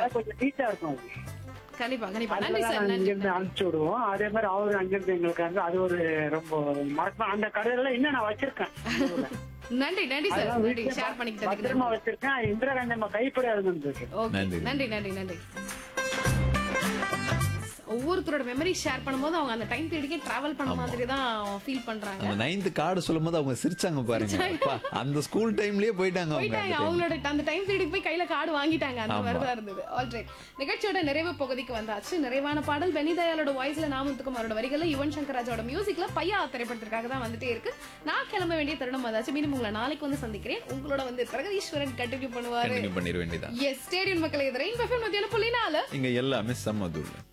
அதாவது கொஞ்சம் நீட்டா இருக்கும் அது கண்டிப்பா கண்டிப்பா நன்றி அதனால சார் நாங்க நன்றி இங்கிருந்து அனுப்பிச்சு விடுவோம் அதே மாதிரி அவரு அங்கிருந்து எங்களுக்கு வந்து அது ஒரு ரொம்ப மறக்க அந்த கடையில இன்னும் நான் வச்சிருக்கேன் ஊர்ல. நன்றி நன்றி சார் அதெல்லாம் நன்றி வீட்டுல ஷேர் பண்ணிக்கிட்டதுக்கு பத்திரமா நன்றி. வச்சிருக்கேன் இந்திரா காந்தி அம்மா கைப்படாது இருந்துச்சு ஓகே நன்றி. நன்றி நன்றி நன்றி ஒவ்வொருத்தரோட மெமரி ஷேர் பண்ணும்போது அவங்க அந்த டைம் பீரியடுக்கே டிராவல் பண்ண மாதிரி தான் ஃபீல் பண்றாங்க அந்த நைன்த் கார்டு சொல்லும் போது அவங்க சிரிச்சாங்க பாருங்க அப்பா, அந்த ஸ்கூல் டைம்லயே போயிட்டாங்க அவங்க போயிட்டாங்க அந்த time. அவங்களோட அந்த டைம் பீரியடுக்கு போய் கையில கார்டு வாங்கிட்டாங்க அந்த ஆமா. மாதிரி தான் இருந்தது ஆல்ரைட் நிகழ்ச்சியோட நிறைவு பகுதிக்கு வந்தாச்சு நிறைவான பாடல் பெனி தயாளோட வாய்ஸ்ல நாமத்துக்குமாரோட வரிகள்ல யுவன் சங்கர் ராஜாவோட மியூசிக்ல பையா திரைப்படத்திற்காக தான் வந்துட்டே இருக்கு நான் கிளம்ப வேண்டிய தருணம் அதாச்சும் மீண்டும் உங்களை நாளைக்கு வந்து சந்திக்கிறேன் உங்களோட வந்து பிரகதீஸ்வரன் கண்டினியூ பண்ணுவாரு Continue பண்ணிட வேண்டியதான் எஸ் ஸ்டேடியம் மக்களை இது ரெயின் பஃபன் மத்தியான புள்ளி நாலு இங்க எல்லாமே செம்ம தூள்